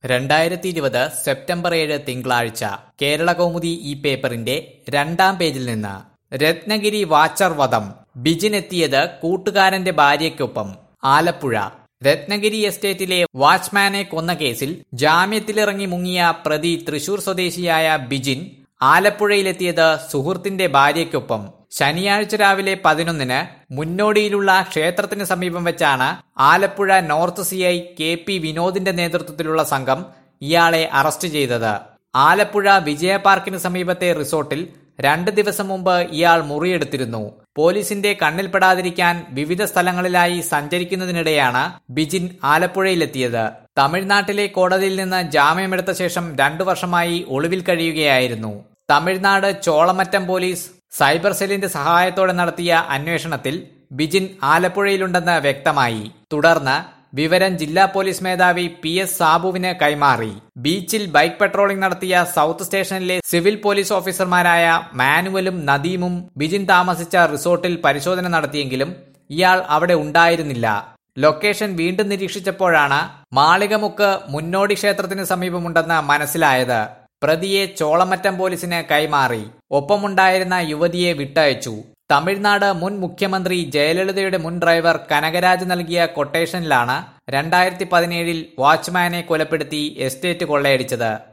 രണ്ടായിരത്തി ഇരുപത് സെപ്റ്റംബർ ഏഴ് തിങ്കളാഴ്ച കേരള കൗമുദി ഈ പേപ്പറിന്റെ രണ്ടാം പേജിൽ നിന്ന് രത്നഗിരി വാച്ചർ വധം ബിജിൻ എത്തിയത് കൂട്ടുകാരന്റെ ഭാര്യയ്ക്കൊപ്പം ആലപ്പുഴ രത്നഗിരി എസ്റ്റേറ്റിലെ വാച്ച്മാനെ കൊന്ന കേസിൽ ജാമ്യത്തിലിറങ്ങി മുങ്ങിയ പ്രതി തൃശൂർ സ്വദേശിയായ ബിജിൻ ആലപ്പുഴയിലെത്തിയത് സുഹൃത്തിന്റെ ഭാര്യയ്ക്കൊപ്പം ശനിയാഴ്ച രാവിലെ പതിനൊന്നിന് മുന്നോടിയിലുള്ള ക്ഷേത്രത്തിന് സമീപം വെച്ചാണ് Alappuzha north C I K P വിനോദിന്റെ നേതൃത്വത്തിലുള്ള സംഘം ഇയാളെ അറസ്റ്റ് ചെയ്തത് ആലപ്പുഴ വിജയ പാർക്കിന് സമീപത്തെ റിസോർട്ടിൽ രണ്ട് ദിവസം മുമ്പ് ഇയാൾ മുറിയെടുത്തിരുന്നു പോലീസിന്റെ കണ്ണിൽപ്പെടാതിരിക്കാൻ വിവിധ സ്ഥലങ്ങളിലായി സഞ്ചരിക്കുന്നതിനിടെയാണ് ബിജിൻ ആലപ്പുഴയിലെത്തിയത് തമിഴ്നാട്ടിലെ കോടതിയിൽ നിന്ന് ജാമ്യമെടുത്ത ശേഷം രണ്ടു വർഷമായി ഒളിവിൽ കഴിയുകയായിരുന്നു തമിഴ്നാട് ചോളമറ്റം പോലീസ് സൈബർ സെല്ലിന്റെ സഹായത്തോടെ നടത്തിയ അന്വേഷണത്തിൽ ബിജിൻ ആലപ്പുഴയിലുണ്ടെന്ന് വ്യക്തമായി തുടർന്ന് വിവരം ജില്ലാ പോലീസ് മേധാവി പി എസ് സാബുവിന് കൈമാറി ബീച്ചിൽ ബൈക്ക് പെട്രോളിംഗ് നടത്തിയ സൗത്ത് സ്റ്റേഷനിലെ സിവിൽ പോലീസ് ഓഫീസർമാരായ മാനുവലും നദീമും ബിജിൻ താമസിച്ച റിസോർട്ടിൽ പരിശോധന നടത്തിയെങ്കിലും ഇയാൾ അവിടെ ഉണ്ടായിരുന്നില്ല ലൊക്കേഷൻ വീണ്ടും നിരീക്ഷിച്ചപ്പോഴാണ് മാളികമുക്ക് മുന്നോടി ക്ഷേത്രത്തിന് സമീപമുണ്ടെന്ന് മനസ്സിലായത് പ്രതിയെ ചോളമറ്റം പോലീസിന് കൈമാറി ഒപ്പമുണ്ടായിരുന്ന യുവതിയെ വിട്ടയച്ചു തമിഴ്നാട് മുൻ മുഖ്യമന്ത്രി ജയലളിതയുടെ മുൻ ഡ്രൈവർ കനകരാജ് നൽകിയ കൊട്ടേഷനിലാണ് രണ്ടായിരത്തി പതിനേഴിൽ വാച്ച്മാനെ കൊലപ്പെടുത്തി എസ്റ്റേറ്റ് കൊള്ളയടിച്ചത്